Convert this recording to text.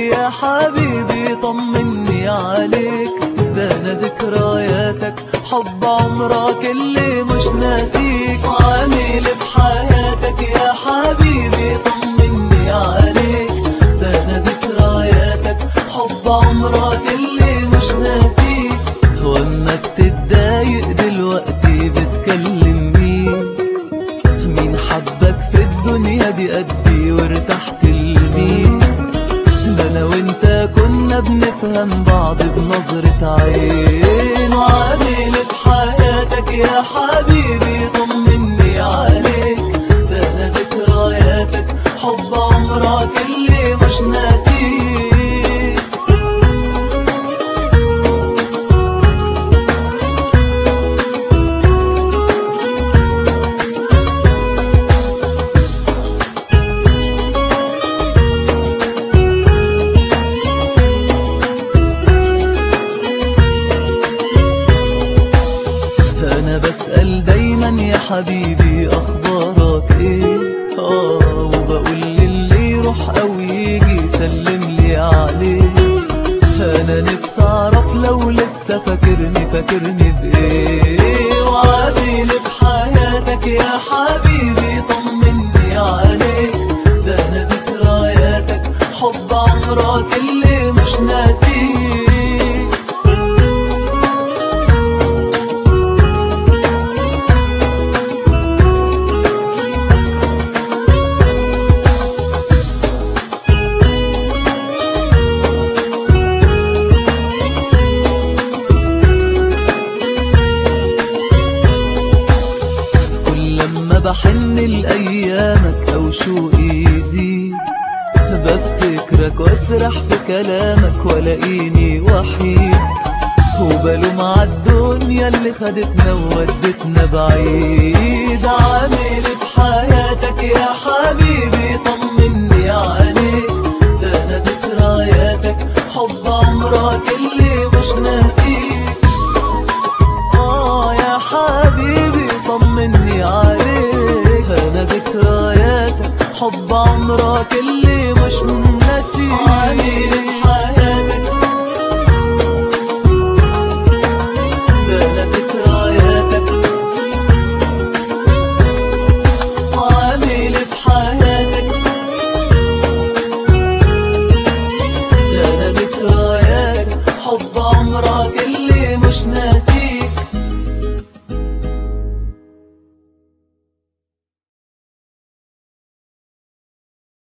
يا حبيبي طمني عليك ده انا ذكرياتك حب عمرك اللي مش ناسيك عامل بحياتك يا حبيبي طمني عليك ده انا ذكرياتك حب عمرك اللي مش ناسيك واما بتتضايق دلوقتي بتكلم مين مين حبك في الدنيا دي قدي وارتحت لمين ده انا وانت كنا بنفهم بعض بنظرة عين وعامل بحياتك يا حبيبي طمني عليك ده انا ذكرياتك حب عمرك اللي مش ناسيك انا بسأل دايما يا حبيبي اخبارك ايه اه وبقول للي يروح او يجي يسلم لي عليه انا نفسي اعرف لو لسه فاكرني فاكرني بايه وعامل بحياتك يا حبيبي طمني عليك ده انا ذكرياتك حب عمرك اللي مش ناسيك كل لما بحن لأيامك أو شوقي يزيد بفتكرك واسرح في كلامك ولاقيني وحيد وبلوم عالدنيا اللي خدتنا وودتنا بعيد عامل بحياتك يا حبيبي طمني عليك ده انا ذكرياتك حب عمرك اللي مش ناسيك آه يا حبيبي طمني عليك أنا ذكرياتك حب عمرك